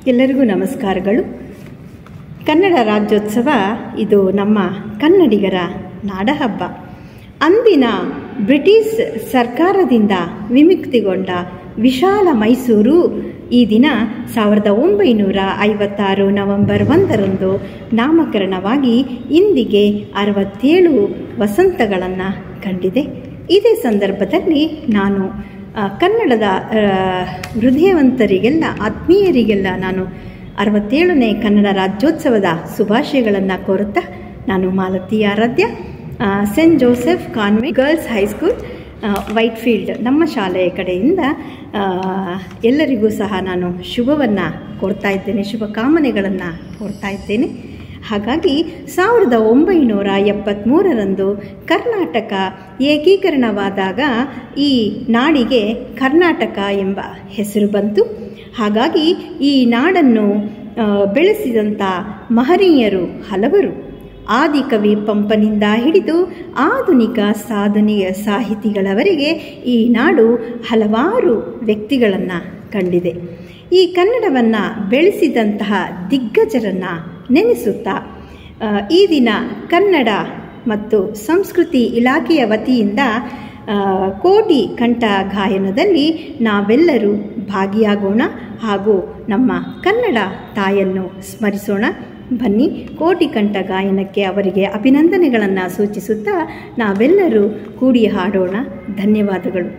ಎಲ್ಲರಿಗೂ ನಮಸ್ಕಾರಗಳು ಕನ್ನಡ ರಾಜ್ಯೋತ್ಸವ ಇದು ನಮ್ಮ ಕನ್ನಡಿಗರ ನಾಡಹಬ್ಬ ಅಂದಿನ ಬ್ರಿಟಿಷ್ ಸರ್ಕಾರದಿಂದ ವಿಮುಕ್ತಿಗೊಂಡ ವಿಶಾಲ ಮೈಸೂರು ಈ ದಿನ ಸಾವಿರದ ಒಂಬೈನೂರ ಐವತ್ತಾರು ನವೆಂಬರ್ ಒಂದರಂದು ನಾಮಕರಣವಾಗಿ ಇಂದಿಗೆ ಅರವತ್ತೇಳು ವಸಂತಗಳನ್ನು ಕಂಡಿದೆ ಇದೇ ಸಂದರ್ಭದಲ್ಲಿ ನಾನು ಆ, ಕನ್ನಡದ ಆ, ಹೃದಯವಂತರಿಗೆಲ್ಲ ಆತ್ಮೀಯರಿಗೆಲ್ಲ ನಾನು ಅರವತ್ತೇಳನೇ ಕನ್ನಡ ರಾಜ್ಯೋತ್ಸವದ ಶುಭಾಶಯಗಳನ್ನು ಕೋರುತ್ತಾ ನಾನು ಮಾಲತಿ ಆರಾಧ್ಯ ಆ, Saint Joseph convent girls high school ಆ, ವೈಟ್ಫೀಲ್ಡ್ ನಮ್ಮ ಶಾಲೆಯ ಕಡೆಯಿಂದ ಆ, ಎಲ್ಲರಿಗೂ ಸಹ ನಾನು ಶುಭವನ್ನು ಕೋರ್ತಾ ಇದ್ದೇನೆ ಶುಭ ಕಾಮನೆಗಳನ್ನು ಕೋರ್ತಾ ಇದ್ದೇನೆ ಹಾಗಾಗಿ ಸಾವಿರದ ಒಂಬೈನೂರ ಎಪ್ಪತ್ತ್ಮೂರರಂದು ಕರ್ನಾಟಕ ಏಕೀಕರಣವಾದಾಗ ಈ ನಾಡಿಗೆ ಕರ್ನಾಟಕ ಎಂಬ ಹೆಸರು ಬಂತು ಹಾಗಾಗಿ ಈ ನಾಡನ್ನು ಆ, ಬೆಳೆಸಿದಂಥ ಮಹನೀಯರು ಹಲವರು ಆದಿಕವಿ ಪಂಪನಿಂದ ಹಿಡಿದು ಆಧುನಿಕ ಸಾಧನೆಯ ಸಾಹಿತಿಗಳವರೆಗೆ ಈ ನಾಡು ಹಲವಾರು ವ್ಯಕ್ತಿಗಳನ್ನು ಕಂಡಿದೆ ಈ ಕನ್ನಡವನ್ನು ಬೆಳೆಸಿದಂತಹ ದಿಗ್ಗಜರನ್ನು ನೆನೆಸುತ್ತಾ ಆ, ಈ ದಿನ ಕನ್ನಡ ಮತ್ತು ಸಂಸ್ಕೃತಿ ಇಲಾಖೆಯ ವತಿಯಿಂದ ಆ, ಕೋಟಿ ಕಂಠ ಗಾಯನದಲ್ಲಿ ನಾವೆಲ್ಲರೂ ಭಾಗಿಯಾಗೋಣ ಹಾಗೂ ನಮ್ಮ ಕನ್ನಡ ತಾಯನ್ನು ಸ್ಮರಿಸೋಣ ಬನ್ನಿ ಕೋಟಿ ಕಂಠ ಗಾಯನಕ್ಕೆ ಅವರಿಗೆ ಅಭಿನಂದನೆಗಳನ್ನು ಸೂಚಿಸುತ್ತಾ ನಾವೆಲ್ಲರೂ ಕೂಡಿ ಹಾಡೋಣ ಧನ್ಯವಾದಗಳು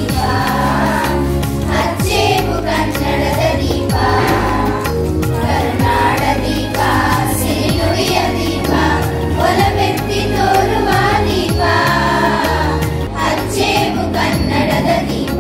ಅಚ್ಚೇವು ಕನ್ನಡದ ದೀಪ ಕರುನಾಡ ದೀಪ ಸಿರಿನುಡಿಯ ದೀಪ ಒಲವೆತ್ತಿ ತೋರುವ ದೀಪ ಅಚ್ಚೇವು ಕನ್ನಡದ ದೀಪ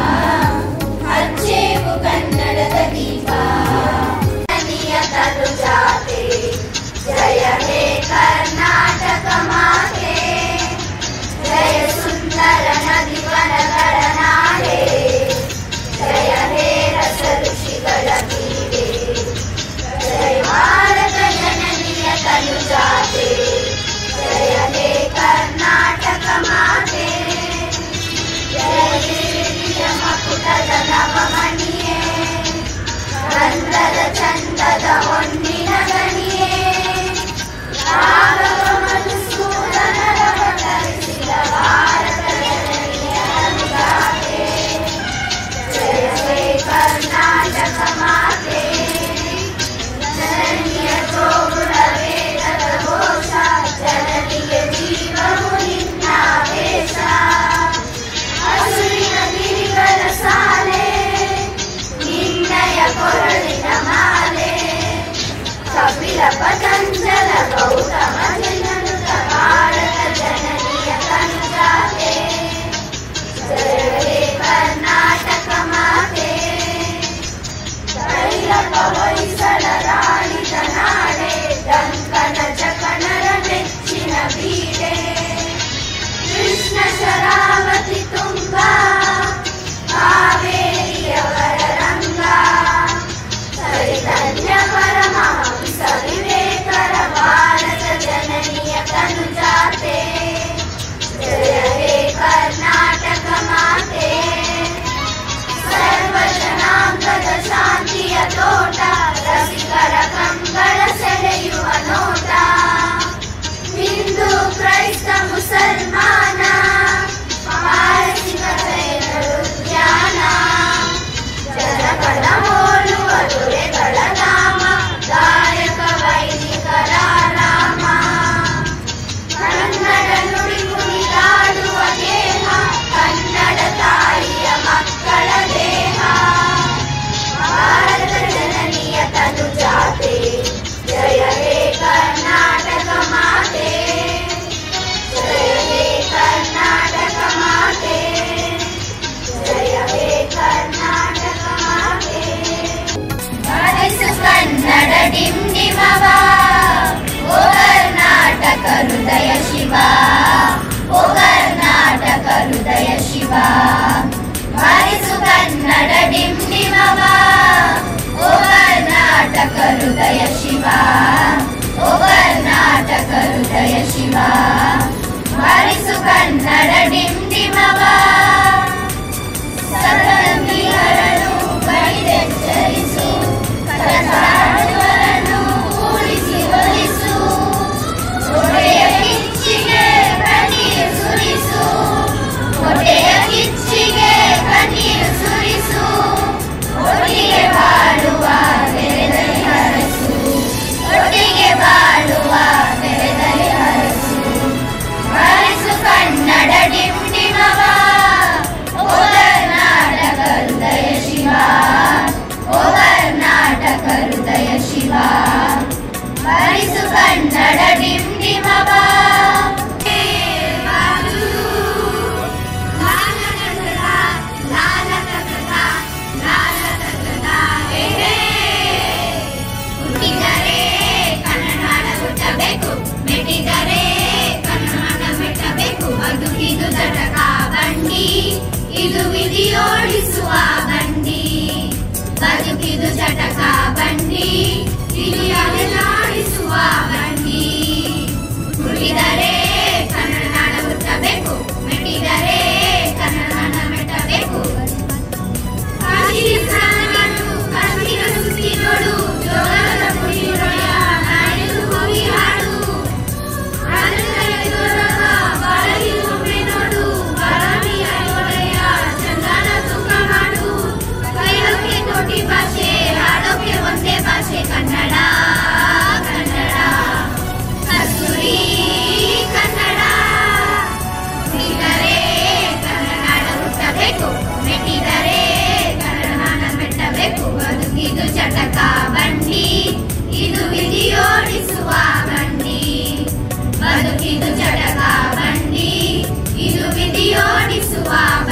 ಅಚ್ಚೇವು ಕನ್ನಡದ ದೀಪ ನದಿಯ ತನು ಜಾತೆ ಜಯ ಹೇ ಕರ್ನಾಟಕ ಮಾತೆ ಜಯ ಸುಂದರ ನದಿ ವನಗಳ ನಾಡೆ ಜಯ ಹೇ ರಸ ಋಷಿಗಳ ಬೀಡೆ ಜಯ ಭಾರತ ಜನನಿಯ ತನು ಜಾತೆ ಜಯ ಹೇ ಕರ್ನಾಟಕ ಮಾತೆ ಜಯ ದೇವಿಯ ಮಕುಟದ ನವಮಣಿಯೇ ಗಂಧದ ಚಂದದ ಹೊನ್ನಿನ ಗಣಿಯೇ ರಾಘವ ಮಧುಸೂದನರ ಅವತರಿಸಿದ ಭಾರತ ಜನನಿಯ ಅನುಗಾತೆ ಜಯ ಹೇ ಕರ್ನಾಟಕ ಮಾತೆ ಜನನಿಯ ಜೋಗುಳ ವೇದದ ಘೋಷ ಜನನಿಗೆ ಜೀವವು ನಿನ್ನ ವೇಷ ಹಸುರಿನ ಗಿರಿಗಳ ಸಾಲೆ ನಿನ್ನಯ ಕೊರಳಿನ ಮಾಲೆ ಕಪಿಲ ಪತಂಜಲ ಗೌತಮ ಜನನುತ ಭಾರತ ಜನನಿಯ ಕನುಜಾತೆ ಜಯ ಹೇ ಕರ್ನಾಟಕ ಮಾತೆ ಭೈರವ ಹೊಯ್ಸಳ ರಾಣಿದ ನಾಡೆ ಡಂಕನ ಜಕಣರ ನೆಚ್ಚಿನ ಬೀಡೆ ಕೃಷ್ಣ ಶರಾವತಿ ತುಂಗ ಕಾವೇರಿಯವರ ರಂಗ ಚೈತನ್ಯ ಪರಮಹಂಸ ವಿವೇಕರ ಭಾರತ ಜನನಿಯ ತನುಜಾತೆ ಜಯ ಹೇ ಕರ್ನಾಟಕ ಮಾತೆ ಸರ್ವ ಜನಾಂಗದ ಶಾಂತಿಯ ತೋಟ ರಸಿಕರ ಕಂಗಳ ಸೆಳೆಯುವ ನೋಟ ಹಿಂದೂ ಕ್ರೈಸ್ತ ಮುಸಲ್ಮಾನ ಪಾರಸಿಕ ಜೈನರು ಜ್ಞಾನ ಜನಪದ ಹೋಲುವ ದೊರೆಗಳ ನಾಮ ಗಾಯಕ ವೈದಿಕರ ರಾಮ ಕನ್ನಡ ನುಡಿ ಕುಣಿದಾಡುವ ದೇಹ ಕನ್ನಡ ತಾಯಿಯ ಮಕ್ಕಳ ದೇಹ ಭಾರತ ಜನನಿಯ ತನು ಜಾತೆ ಜಯ ಹೇ ಕರ್ನಾಟಕ ಮಾತೆ ಜಯ ಹೇ ಕರ್ನಾಟಕ ಮಾತೆ ಜಯ ಹೇ ಕರ್ನಾಟಕ ಮಾತೆ ಬಾರಿಸು ಕನ್ನಡ ಡಿಂಡಿಮವ ಓ ಕರ್ನಾಟಕ ಹೃದಯ ಶಿವ ಓ ಕರ್ನಾಟಕ ಹೃದಯ ಶಿವ ಬಾರಿಸು ಕನ್ನಡ ಡಿಂಡಿಮವ ಓ ಕರ್ನಾಟಕ ಹೃದಯ ಶಿವ ಓ ಕರ್ನಾಟಕ ಹೃದಯ ಶಿವ ಬಾರಿಸು ಕನ್ನಡ ಡಿಂಡಿಮವ ಸಕಲ ಮಿಹರನು ಬಳಿದೆಚ್ಚರಿಸು ಬದುಕಿದು ಜಟಕ ಬಂಡಿ ಇದು ವಿಧಿಯೋಡಿಸುವ ಬಂಡಿ ಬದುಕಿದು ಜಟಕ ಬಂಡಿ ಇದು ಅಲೆದಾಡಿಸುವ ಬಂಡಿ ಉಳಿದರೆ ಕನ್ನಡ ನಾಡ ಹುಟ್ಟಬೇಕು ಮೆಟ್ಟಿದರೆ ಕನ್ನಡ ನಾಡ ಮೆಟ್ಟಬೇಕು ಕಾಶಿ ಸ್ನಾನಗಳು ಕಾಶ್ಮೀರ ಸುತ್ತಿ ನೋಡು ಜೋಗದ ಕುಡಿಯೊಡೆಯ ನಾಡಿದು ಹೋಗಿ ಹಾಡು ರಾಜಕೀಯ ಜೋರಗ ಬಾಳಗಿ ಒಮ್ಮೆ ನೋಡು ಬಾರಾಮಿಯ ಒಡೆಯ ಚಂದನ ತೂಕ ಮಾಡು ಕೈಯೋಕೆ ಕೋಟಿ ಭಾಷೆ ಹಾಡೋಕೆ ಒಂದೇ ಭಾಷೆ ಕನ್ನಡ ಕನ್ನಡ ಕಸ್ತೂರಿ ಕನ್ನಡ ಉಳಿದರೆ ಕನ್ನಡ ನಾಡ ಹುಟ್ಟಬೇಕು ಮೆಟ್ಟಿದರೆ ಕನ್ನಡ ನಾಡ ಮೆಟ್ಟಬೇಕು ಬದುಕಿದು ಚಟಕ ಬಂಡಿ ಇದು ವಿಧಿಯೋಡಿಸುವ ಬಂಡಿ ಬದುಕಿದು ಚಟಕ ಬಂಡಿ ಇದು ವಿಧಿಯೋಡಿಸುವ